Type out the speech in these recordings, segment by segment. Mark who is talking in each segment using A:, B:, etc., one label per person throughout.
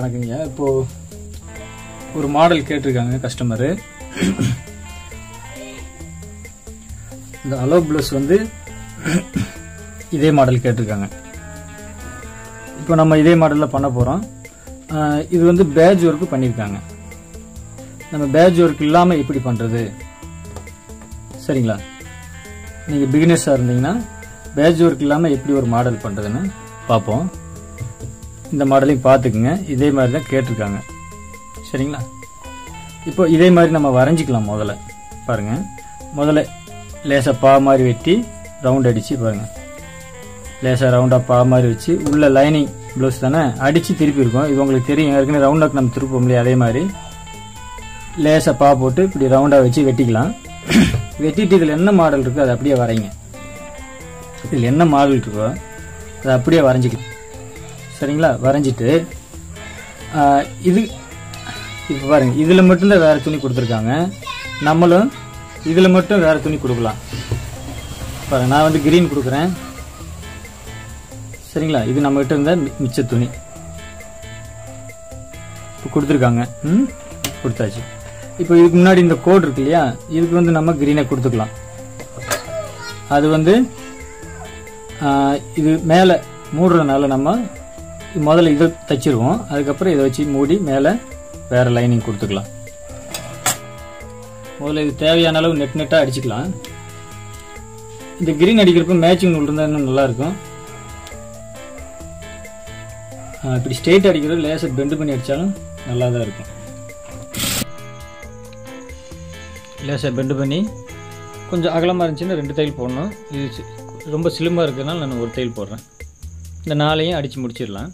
A: வணக்கங்க இப்போது ஒரு மாடல் கேட்டிருக்காங்க கஸ்டமரு இந்த அலோ ப்ளஸ் வந்து இதே மாடல் கேட்டிருக்காங்க இப்போ நம்ம இதே மாடலில் பண்ண போகிறோம் இது வந்து பேட்ச் ஒர்க்கு பண்ணியிருக்காங்க நம்ம பேட்ச் ஒர்க் இல்லாமல் எப்படி பண்ணுறது சரிங்களா நீங்கள் பிகினர்ஸாக இருந்தீங்கன்னா பேட்ச் ஒர்க் இல்லாமல் எப்படி ஒரு மாடல் பண்ணுறதுன்னு பார்ப்போம் இந்த மாடலையும் பார்த்துக்குங்க இதே மாதிரி தான் கேட்டிருக்காங்க சரிங்களா இப்போ இதே மாதிரி நம்ம வரைஞ்சிக்கலாம் முதல்ல பாருங்கள் முதல்ல லேசாக பா மாதிரி வெட்டி ரவுண்ட் அடித்து பாருங்கள் லேசாக ரவுண்டாக பா மாதிரி வச்சு உள்ள லைனிங் ப்ளவுஸ் தானே அடித்து திருப்பி இருக்கும் இது உங்களுக்கு தெரியும் ஏற்கனவே ரவுண்டாக நம்ம திருப்ப முடியாது அதே மாதிரி லேசாக பா போட்டு இப்படி ரவுண்டாக வச்சு வெட்டிக்கலாம் வெட்டிட்டு இதில் என்ன மாடல் இருக்கோ அதை அப்படியே வரைங்க இதில் என்ன மாடல் இருக்கோ அதை அப்படியே வரைஞ்சிக்கலாம் சரிங்களா வரைஞ்சிட்டு ஆஹ், இது இப்போ பாருங்க இதில் மட்டும்தான் வேறு துணி கொடுத்துருக்காங்க நம்மளும் இதில் மட்டும் வேறு துணி கொடுக்கலாம் பாருங்க நான் வந்து கிரீன் கொடுக்குறேன் சரிங்களா இது நம்மகிட்ட இருந்த மி- மிச்ச துணி இப்போ கொடுத்துருக்காங்க ம் கொடுத்தாச்சு இப்போ இதுக்கு முன்னாடி இந்த கோட் இருக்கு இல்லையா இதுக்கு வந்து நம்ம கிரீனை கொடுத்துக்கலாம் அது வந்து ஆஹ், இது மேலே மூடுறதுனால நம்ம முதல்ல இதை தச்சிருவோம் அதுக்கப்புறம் இதை வச்சு மூடி மேலே வேற லைனிங் கொடுத்துக்கலாம் முதல்ல இது தேவையான அளவு நெட் நெட்டாக அடிச்சுக்கலாம் இந்த கிரீன் அடிக்கிறப்ப மேட்சிங் நூல் இருந்தால் இன்னும் நல்லா இருக்கும் ஆஹ், இப்படி ஸ்ட்ரெயிட் அடிக்கிறது லேசர் பெண்டு பண்ணி அடித்தாலும் நல்லா தான் இருக்கும் லேசாக பெண்டு பண்ணி கொஞ்சம் அகலமாக இருந்துச்சுன்னா ரெண்டு தையல் போடணும் இது சி- ரொம்ப சிலிமாக இருக்கிறதுனால நான் ஒரு தையல் போடுறேன் இந்த நாளையும் அடித்து முடிச்சிடலாம்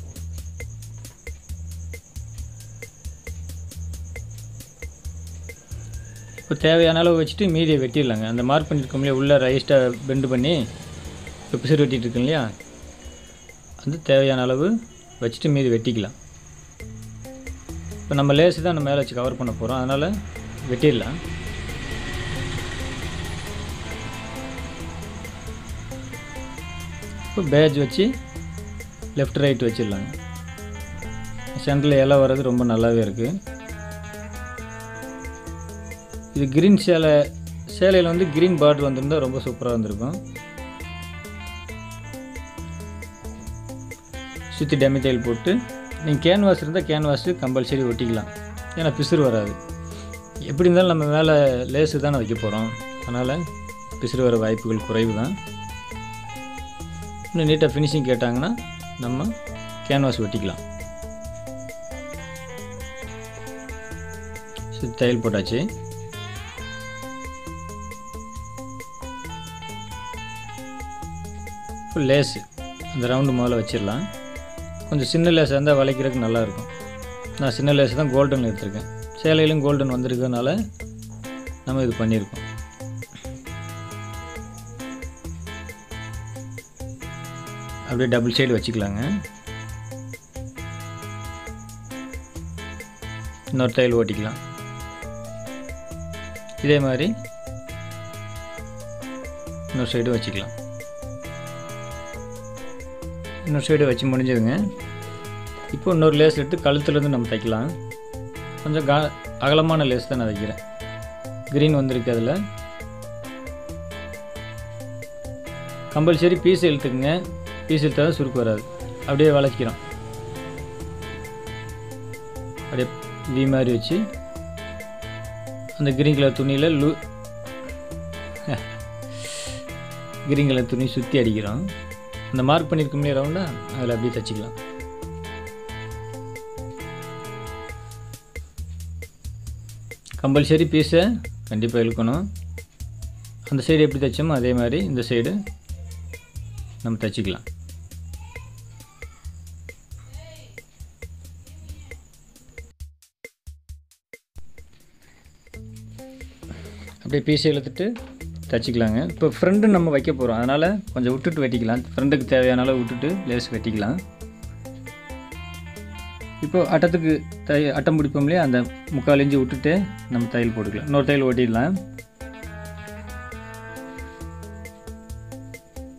A: இப்போ தேவையான அளவு வச்சுட்டு மீதியை வெட்டிடலாங்க அந்த மார்க் பண்ணியிருக்கோம் இல்லையா உள்ள ரைஸ்ட்டாக பெண்டு பண்ணி இப்போ பிசுறு வெட்டிட்டு இருக்கோம் இல்லையா அந்த தேவையான அளவு வச்சுட்டு மீதி வெட்டிக்கலாம் இப்போ நம்ம லேஸு தான் நம்ம மேலே வச்சு கவர் பண்ண போகிறோம் அதனால் வெட்டிடலாம் இப்போ பேட்ச் வச்சு லெஃப்ட் ரைட் வச்சிடலாங்க சென்டரில் இலை வர்றது ரொம்ப நல்லாவே இருக்குது இது கிரீன் சேலை சேலையில் வந்து கிரீன் பார்டர் வந்திருந்தா ரொம்ப சூப்பராக வந்திருக்கும் சுற்றி டெமி தையல் போட்டு நீங்கள் கேன்வாஸ் இருந்தால் கேன்வாஸு கம்பல்சரி ஒட்டிக்கலாம் ஏன்னா பிசுறு வராது எப்படி இருந்தாலும் நம்ம மேலே லேஸு தானே வைக்க போகிறோம் அதனால் பிசுறு வர வாய்ப்புகள் குறைவு தான் இன்னும் நீட்டாக ஃபினிஷிங் கேட்டாங்கன்னா நம்ம கேன்வாஸ் ஒட்டிக்கலாம் சுற்றி தையல் போட்டாச்சு ஃபுல் லேஸு அந்த ரவுண்டு முதல்ல வச்சிடலாம் கொஞ்சம் சின்ன லேஸ் இருந்தால் வளைக்கிறதுக்கு நல்லாயிருக்கும் நான் சின்ன லேஸ் தான் கோல்டன் எடுத்திருக்கேன் சேலையிலும் கோல்டன் வந்திருக்கிறதுனால நம்ம இது பண்ணியிருக்கோம் அப்படியே டபுள் சைடு வச்சுக்கலாங்க இன்னொரு தையல் ஓட்டிக்கலாம் இதே மாதிரி இன்னொரு சைடு வச்சுக்கலாம் இன்னொரு சைடு வச்சு முடிஞ்சதுங்க இப்போ இன்னொரு லேஸ் எடுத்து கழுத்துலேருந்து நம்ம தைக்கலாம் கொஞ்சம் கா அகலமான லேஸ் தான் நான் வைக்கிறேன் க்ரீன் வந்திருக்கு அதில் கம்பல்சரி பீஸ் இழுத்துக்குங்க பீஸ் இழுத்தா தான் சுருக்கு வராது அப்படியே வளைக்கிறோம் அப்படியே வி மாதிரி வச்சு அந்த கிரீன் கலர் துணியில் லூ கிரீன் கலர் துணி சுற்றி அடிக்கிறோம் அந்த மார்க் பண்ணியிருக்க முடியாது ரவுண்டா அதில் அப்படியே தச்சுக்கலாம் கம்பல்சரி பீஸை கண்டிப்பாக இழுக்கணும் அந்த சைடு எப்படி தைச்சோமோ அதே மாதிரி இந்த சைடு நம்ம தைச்சிக்கலாம் அப்படியே பீஸை இழுத்துட்டு தச்சுக்கலாங்க இப்போ ஃப்ரெண்டு நம்ம வைக்க போகிறோம் அதனால் கொஞ்சம் விட்டுட்டு வெட்டிக்கலாம் ஃப்ரெண்டுக்கு தேவையான அளவு விட்டுட்டு லேஸ் வெட்டிக்கலாம் இப்போ அட்டத்துக்கு தை அட்டம் பிடிப்போம் இல்லையா அந்த முக்கால் இஞ்சி விட்டுட்டு நம்ம தையல் போட்டுக்கலாம் இன்னொரு தையல் ஓட்டிடலாம்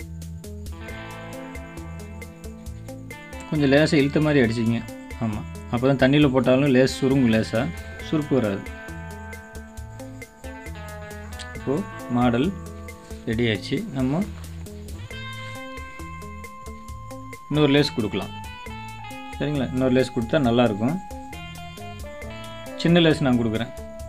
A: கொஞ்சம் லேசாக இழுத்த மாதிரி அடிச்சிங்க ஆமாம் அப்போ தான் தண்ணியில் போட்டாலும் லேஸ் சுருங்கும் லேசாக சுருப்பு வராது இப்போது மாடல் ரெடி ஆச்சு நம்ம இன்னொரு லேஸ் கொடுக்கலாம் சரிங்களா இன்னொரு லேஸ் கொடுத்தா நல்லாயிருக்கும் சின்ன லேஸ் நான் கொடுக்குறேன்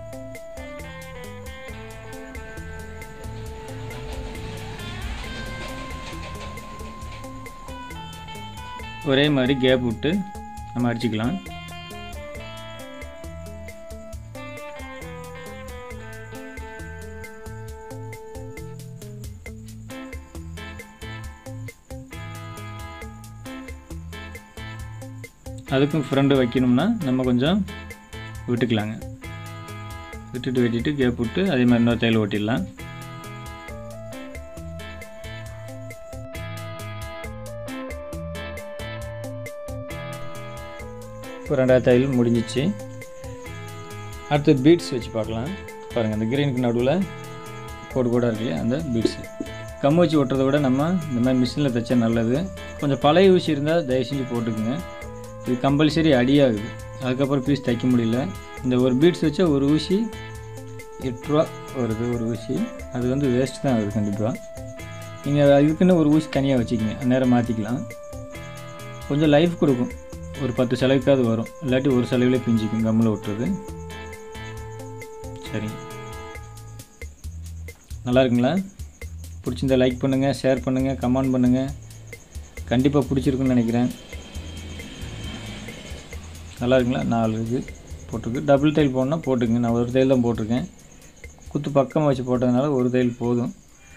A: ஒரே மாதிரி கேப் விட்டு நம்ம அடிச்சுக்கலாம் அதுக்கும் ஃப்ரெண்டு வைக்கணும்னா நம்ம கொஞ்சம் விட்டுக்கலாங்க விட்டுட்டு வெட்டிட்டு கேப் விட்டு அதே மாதிரி இன்னொரு தையல் ஓட்டிடலாம் இப்போ ரெண்டாயிரத்து தையல் முடிஞ்சிச்சு அடுத்து பீட்ஸ் வச்சு பார்க்கலாம் பாருங்கள் அந்த கிரீனுக்கு நடுவில் கோடு கோடாக இருக்கு இல்லையா அந்த பீட்ஸு கம் வச்சு ஒட்டுறதை விட நம்ம இந்த மாதிரி மிஷினில் தைச்சா நல்லது கொஞ்சம் பழைய ஊசி இருந்தால் தயவு செஞ்சு போட்டுக்குங்க இது கம்பல்சரி அடியாகுது அதுக்கப்புறம் பீஸ் தைக்க முடியல இந்த ஒரு பீட்ஸ் வச்சா ஒரு ஊசி எட்டு ரூபா வருது ஒரு ஊசி அது வந்து வேஸ்ட் தான் ஆகுது கண்டிப்பாக நீங்கள் இதுக்குன்னு ஒரு ஊசி தனியாக வச்சுக்கிங்க நேரம் மாற்றிக்கலாம் கொஞ்சம் லைஃப் கொடுக்கும் ஒரு பத்து செலவுக்காவது வரும் இல்லாட்டி ஒரு செலவுலேயே பிஞ்சிக்கும் கம்மில் விட்டுறது சரிங்க நல்லா இருக்குங்களா பிடிச்சிருந்தா லைக் பண்ணுங்கள் ஷேர் பண்ணுங்கள் கமெண்ட் பண்ணுங்கள் கண்டிப்பாக பிடிச்சிருக்குன்னு நினைக்கிறேன் நல்லா இருக்குங்களா நாலு இது போட்டிருக்கு டபுள் தையல் போடணும்னா போட்டுக்குங்க நான் ஒரு தையல் தான் போட்டிருக்கேன் குத்து பக்கமாக வச்சு போட்டதுனால ஒரு தையல் போதும்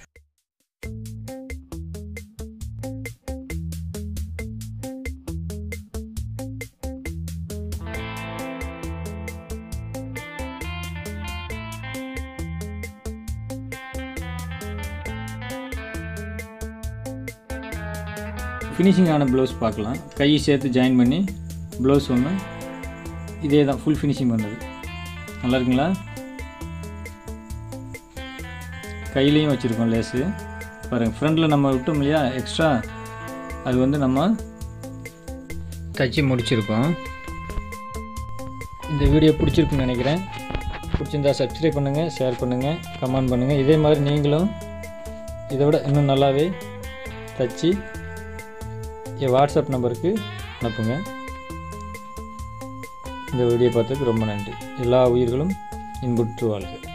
A: ஃபினிஷிங் ஆன ப்ளவுஸ் பார்க்கலாம் கை சேர்த்து ஜாயின் பண்ணி ப்ளவுஸ் ஒன்று இதே தான் ஃபுல் ஃபினிஷிங் பண்ணது நல்லா இருக்குங்களா கையிலையும் வச்சுருக்கோம் லேஸு பாருங்கள் ஃப்ரண்டில் நம்ம விட்டோம் இல்லையா எக்ஸ்ட்ரா அது வந்து நம்ம தச்சு முடிச்சிருக்கோம் இந்த வீடியோ பிடிச்சிருக்குன்னு நினைக்கிறேன் பிடிச்சிருந்தா சப்ஸ்கிரைப் பண்ணுங்கள் ஷேர் பண்ணுங்கள் கமெண்ட் பண்ணுங்கள் இதே மாதிரி நீங்களும் இதை விட இன்னும் நல்லாவே தச்சு என் வாட்ஸ்அப் நம்பருக்கு அனுப்புங்க இந்த வீடியோ பார்த்ததுக்கு ரொம்ப நன்றி எல்லா உயிர்களும் இன்புற்று வாழ்க